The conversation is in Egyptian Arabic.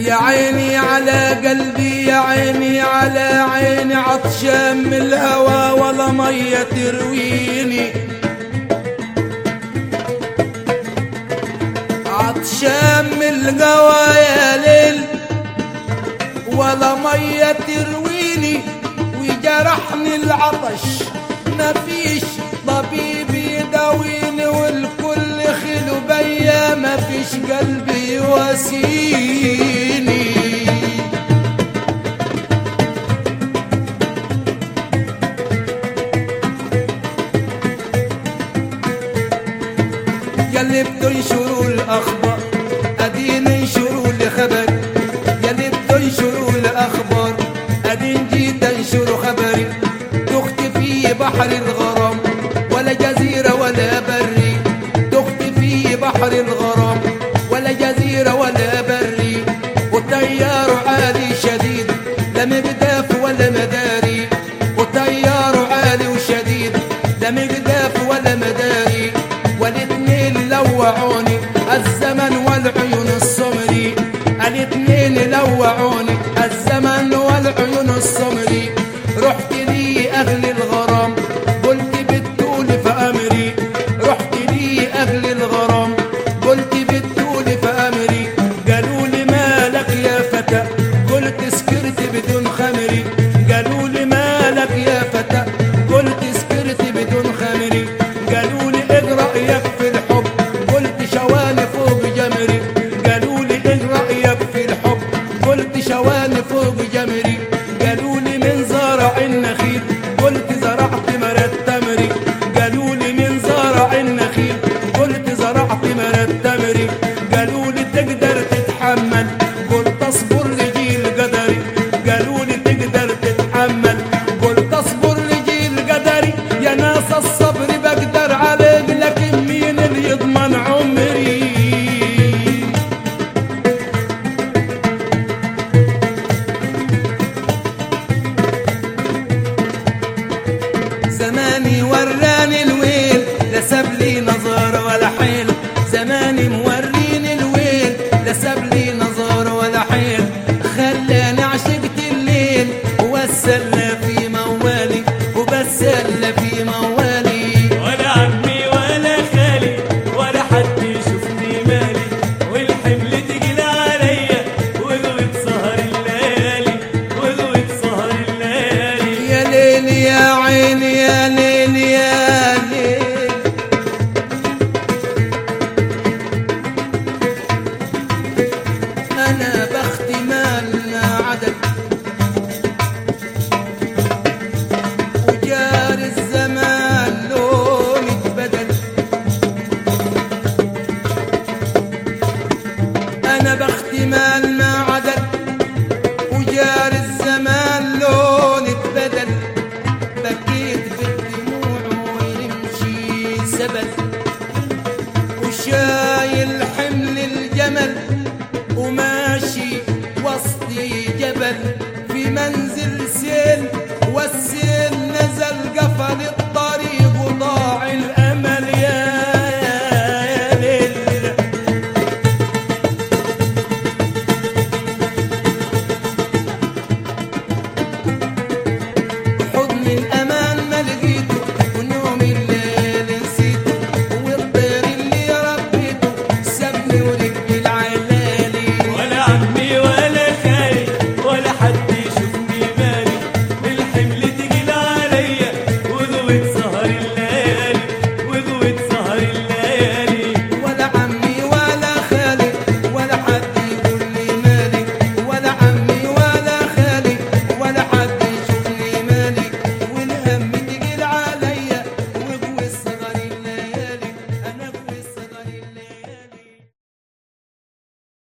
يا عيني على قلبي يا عيني على عيني عطشان من الهوى ولا مية ترويني عطشان من الهوى يا ليل ولا مية ترويني وجرحني العطش مفيش طبيب يداويني والكل خلو بيا مفيش قلبي يواسيني يلي بتنشروا الاخبار ادين انشروا لي خبر يلي بتنشروا الاخبار ادين جيت انشروا خبري تختي في بحر الغرام ولا جزيره ولا بري تختي في بحر الغرام ولا جزيره ولا بري والتيار عالي شديد لا مقداف ولا مداري والتيار عالي وشديد لا مقداف ولا مداري والاتنين لوعوني الزمن والعيون السمري الاتنين لوعوني الزمن والعيون السمري رحت لي اهل الغرام قلت بالطول فامري رحت لي اهل الغرام قلت بالطول فامري قالوا لي مالك يا فتى قلت سكرت بدون خمري قالوا لي مالك يا فتى قلت سكرت بدون خمري قالوا لي ايه رايك في الحب قلت شواني فوق جمري قالوا لي ايه رايك في الحب قلت شواني فوق جمري قالوا لي من زرع النخيل قلت زرعت مرات تمري قالوا لي من زرع النخيل قلت زرعت مرات تمري قالوا لي تقدر تتحمل قلت اصبر لجيل قدري قالوا لي تقدر تتحمل قلت اصبر لجيل قدري يا ناس الصبر بقدر عليك لكن مين اللي يضمن عمري زماني وراني الويل لا ساب لي نظر ولا حيل زماني موريني الويل لا ساب لي نظر ولا حيل خلاني عشقت الليل وسلى في موالي وبسلى في موالي ولا عمي ولا خالي ولا حد يشوفني مالي والحمل تقيل عليا وغوت سهر الليالي وغوت سهر الليالي يا ليل يا عيني يا ليل يا ليل أنا بختي مالنا عدد وجار الزمان لون اتبدل أنا بختي مالنا عدد وجار الزمان لون اتبدل بكيت بالدموع ويمشي سبل وشايل حمل الجمل